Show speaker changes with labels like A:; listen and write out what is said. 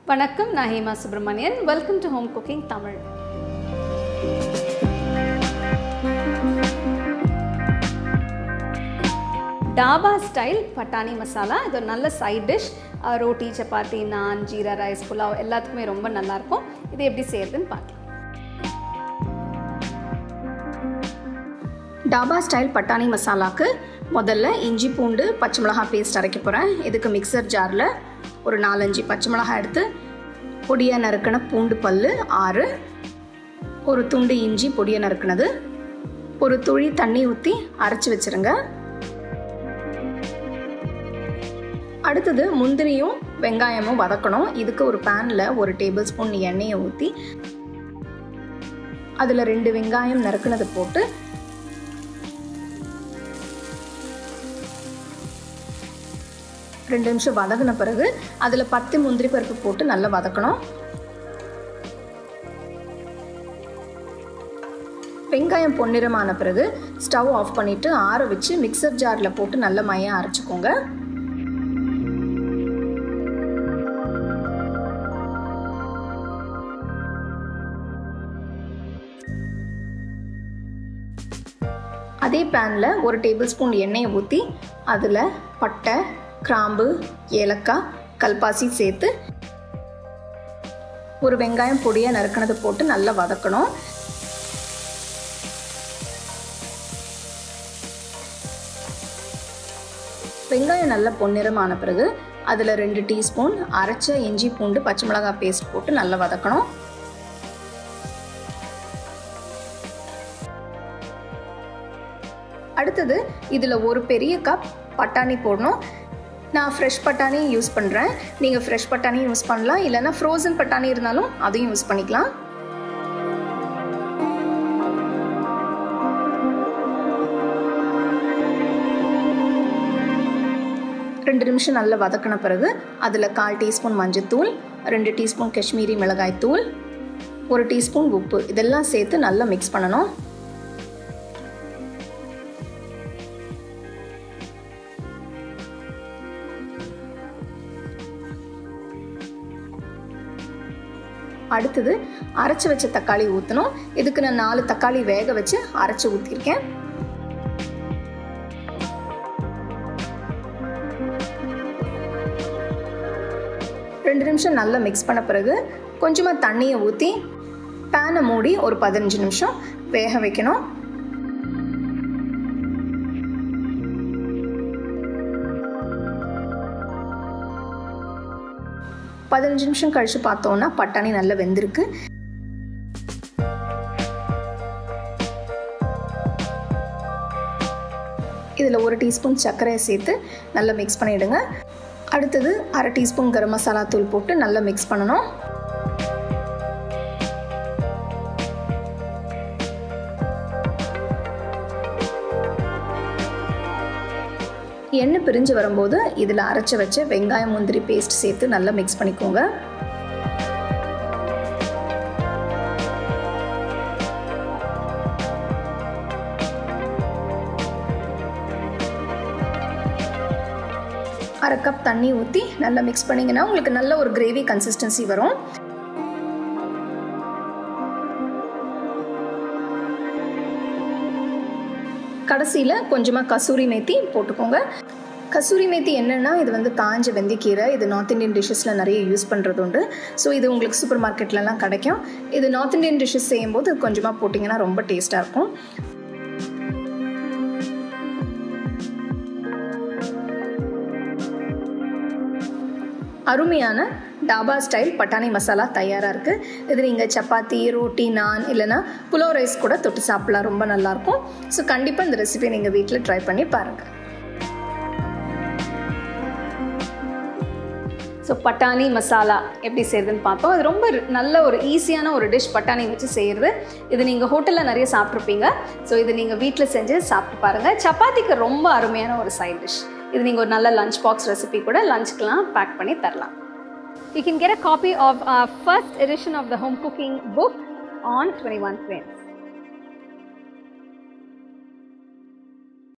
A: வணக்கம் நான் Hema Subramanian welcome to home cooking Tamil dhaba style பட்டாணி மசாலா இது ஒரு நல்ல சைட் டிஷ் ரோட்டி சப்பாத்தி நான் ஜீரா ரைஸ் புலாவ் எல்லாத்துக்குமே ரொம்ப நல்லாயிருக்கும் இது எப்படி செய்யறதுன்னு பார்க்கலாம் டாபா ஸ்டைல் பட்டாணி மசாலாக்கு முதல்ல இஞ்சி பூண்டு பச்சை மிளகாய் பேஸ்ட் அரைக்க போகிறேன் இதுக்கு மிக்சர் ஜாரில் ஒரு நாலஞ்சு பச்சை மிளகாய் எடுத்து பொடியாக நறுக்கின பூண்டு பல் ஆறு ஒரு துண்டு இஞ்சி பொடியாக நறுக்கினது ஒரு துளி தண்ணி ஊற்றி அரைச்சி வச்சுருங்க அடுத்தது முந்திரியும் வெங்காயமும் வதக்கணும் இதுக்கு ஒரு பேனில் ஒரு டேபிள் ஸ்பூன் எண்ணெயை ஊற்றி அதில் ரெண்டு வெங்காயம் நறுக்குனது போட்டு ரெண்டு நிமிஷம் வதங்கின பிறகு அதில் பத்து முந்திரி பருப்பு போட்டு நல்லா வதக்கணும் வெங்காயம் பொன்னிறமான பிறகு ஸ்டவ் ஆஃப் பண்ணிவிட்டு ஆற வச்சு மிக்சர் ஜாரில் போட்டு நல்ல மையம் அரைச்சிக்கோங்க அதே பேனில் ஒரு டேபிள் ஸ்பூன் எண்ணெயை ஊற்றி அதில் பட்டை கிராம்பு ஏலக்காய் கல்பாசி சேர்த்து ஒரு வெங்காயம் பொடியாக நறுக்கினது போட்டு நல்லா வதக்கணும் வெங்காயம் நல்லா பொன்னிறமான பிறகு அதில் ரெண்டு டீஸ்பூன் அரைச்ச இஞ்சி பூண்டு பச்சை மிளகாய் பேஸ்ட் போட்டு நல்லா வதக்கணும் அடுத்தது இதில் ஒரு பெரிய கப் பட்டாணி போடணும் நான் ஃப்ரெஷ் பட்டாணி யூஸ் பண்ணுறேன் நீங்கள் ஃப்ரெஷ் பட்டாணி யூஸ் பண்ணலாம் இல்லைனா ஃப்ரோசன் பட்டாணி இருந்தாலும் அதையும் யூஸ் பண்ணிக்கலாம் ரெண்டு நிமிஷம் நல்லா வதக்கின பிறகு அதில் கால் டீஸ்பூன் மஞ்சத்தூள் ரெண்டு டீஸ்பூன் காஷ்மீரி மிளகாய் தூள் ஒரு டீஸ்பூன் உப்பு இதெல்லாம் சேர்த்து நல்லா மிக்ஸ் பண்ணணும் அடுத்தது அரைச்சி வச்ச தக்காளி ஊற்றணும் இதுக்கு நான் நாலு தக்காளி வேக வச்சு அரைச்சி ஊற்றிருக்கேன் ரெண்டு நிமிஷம் நல்லா மிக்ஸ் பண்ண பிறகு கொஞ்சமாக தண்ணியை ஊற்றி பேனை மூடி ஒரு பதினஞ்சு நிமிஷம் வேக வைக்கணும் பதினஞ்சு நிமிஷம் கழித்து பார்த்தோன்னா பட்டாணி நல்லா வெந்திருக்கு இதில் ஒரு டீஸ்பூன் சர்க்கரையை சேர்த்து நல்லா மிக்ஸ் பண்ணிவிடுங்க அடுத்தது அரை டீஸ்பூன் கரம் மசாலா தூள் போட்டு நல்லா மிக்ஸ் பண்ணணும் எண்ணெய் பிரிஞ்சு வரும்போது இதில் அரைச்சி வச்ச வெங்காயம் முந்திரி பேஸ்ட் சேர்த்து நல்லா மிக்ஸ் பண்ணிக்கோங்க அரை கப் தண்ணி ஊற்றி நல்லா மிக்ஸ் பண்ணிங்கன்னா உங்களுக்கு நல்ல ஒரு கிரேவி கன்சிஸ்டன்சி வரும் கடைசியில் கொஞ்சமாக கசூரி மேத்தி போட்டுக்கோங்க கசூரி மேத்தி என்னென்னா இது வந்து காஞ்ச வெந்தயக்கீரை இது நார்த் இந்தியன் டிஷ்ஷஸில் நிறைய யூஸ் பண்ணுறது உண்டு ஸோ இது உங்களுக்கு சூப்பர் மார்க்கெட்லலாம் கிடைக்கும் இது நார்த் இந்தியன் டிஷ்ஷஸ் செய்யும்போது கொஞ்சமாக போட்டிங்கன்னா ரொம்ப டேஸ்ட்டாக இருக்கும் அருமையான டாபா ஸ்டைல் பட்டாணி மசாலா தயாராக இருக்குது இது நீங்கள் சப்பாத்தி ரோட்டி நான் இல்லைனா புலோ ரைஸ் கூட தொட்டு சாப்பிட்லாம் ரொம்ப நல்லாயிருக்கும் ஸோ கண்டிப்பாக இந்த ரெசிபியை நீங்கள் வீட்டில் ட்ரை பண்ணி பாருங்கள் ஸோ பட்டாணி மசாலா எப்படி செய்யுதுன்னு பார்த்தோம் அது ரொம்ப நல்ல ஒரு ஈஸியான ஒரு டிஷ் பட்டாணி வச்சு செய்கிறது இது நீங்கள் ஹோட்டலில் நிறைய சாப்பிட்ருப்பீங்க ஸோ இது நீங்கள் வீட்டில் செஞ்சு சாப்பிட்டு பாருங்கள் சப்பாத்திக்கு ரொம்ப அருமையான ஒரு சைட் டிஷ் இது நீங்கள் ஒரு நல்ல லஞ்ச் பாக்ஸ் ரெசிபி கூட லஞ்சுக்கெலாம் பேக் பண்ணி தரலாம் You can get a copy of our first edition of the home cooking book on 21 frames.